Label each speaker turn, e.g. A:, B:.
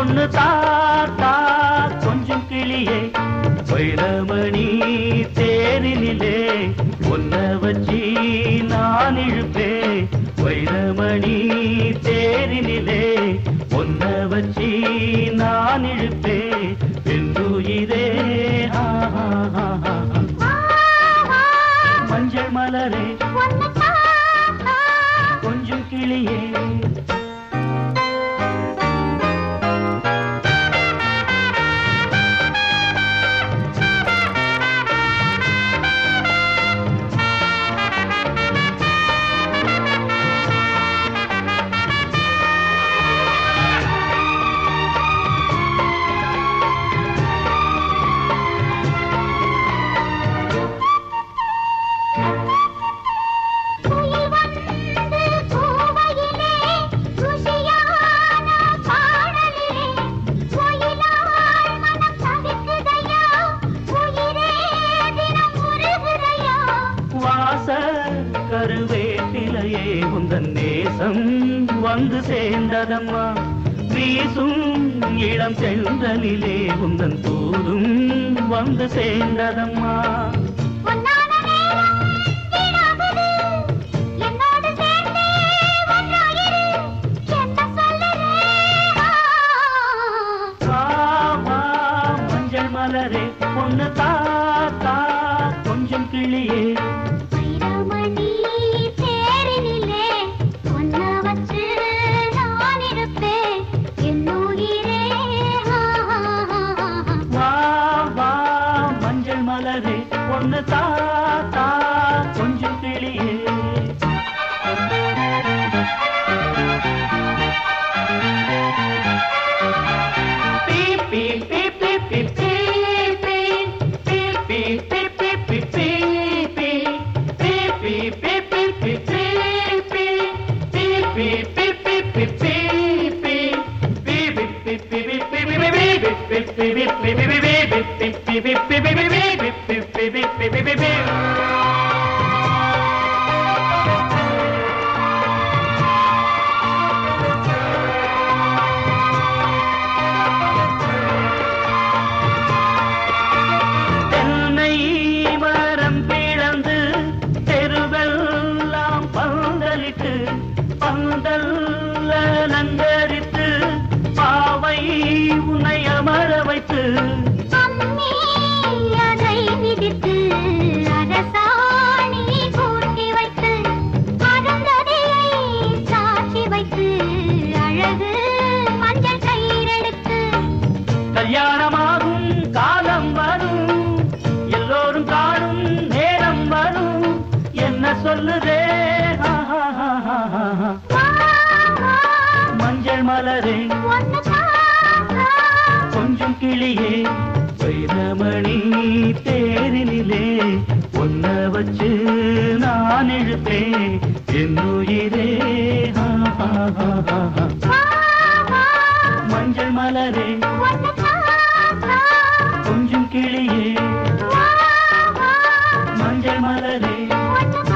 A: பொண்ணு தாத்தா கொஞ்சம் கிளியே வைரமணி தேரினிலே ஒன்ன வச்சி நான் இழுப்பே வைரமணி தேரினிலே ஒன்ன வச்சி நான் இழுப்பே பெண்ணுயிரே ஆஹா மஞ்சள் மலரே கொஞ்சம் கிளியே
B: குயில் வந்து கூவையிலே ருசியான பாடலிலே குயிலால் மனம் தவிக்குதையா உயிரே தினம் உருகுதையா
A: வாச கருவேட்டிலையே உந்தன் நேசம் வந்து சேர்ந்ததம்மா வீசும் இளம் சென்றலிலே உந்தன் தூதும் வந்து சேர்ந்ததம்மா
B: பொன்னான நேரம் வீணாகுது என்னோடு சேர்ந்தே ஒன்றாயிரு என்ன சொல்லுறே
A: வா, வா, மஞ்சள் மலரே பொண்ணு தாத்தா கொஞ்சம் கிளியே
B: வைரமணி தேரினிலே ஒன்ன வச்சு நான் இருப்பேன் என் உயிரே
A: வா வா மஞ்சள் மலரே பொண்ணு தாத்தா கொஞ்சம் கிளியே Beep, beep, beep, beep, beep, beep, beep. Beep, beep, beep, beep, beep, beep, beep. Beep, beep, beep, beep, beep, beep, beep. Beep, beep, beep, beep, beep, beep, beep. Beep, beep, beep, beep, beep, beep, beep, beep. Beep, beep, beep, beep, beep, beep, beep, beep. Beep, beep, beep, beep, beep, beep, beep, beep, beep, beep. தென்னை மரம் பிளந்து தெருவெல்லாம் பந்தலிட்டு பந்தல்ல நங்கரித்து பாவை உன்னை அமர வைத்து
B: அம்மி அதை விதித்து அரசாணி கூட்டி வைத்து அருந்ததியை சாட்சி வைத்து அழகு மஞ்சள் கயிறெடுத்து
A: கல்யாணமாகும் காலம் வரும் எல்லோரும் காணும் நேரம் வரும் என்ன சொல்லுதே
B: வா, வா,
A: மஞ்சள் மலரே
B: ஒன்னு தாத்தா.
A: கொஞ்சம் கிளியே வைரமணி தேரினிலே ஒன்ன வச்சு நான் இழுப்பேன் என் உயிரே
B: வா, வா,
A: மஞ்சள் மலரே
B: ஒன்னு தாத்தா.
A: கொஞ்சம் கிளியே
B: வா, வா,
A: மஞ்சள் மலரே
B: ஒன்னு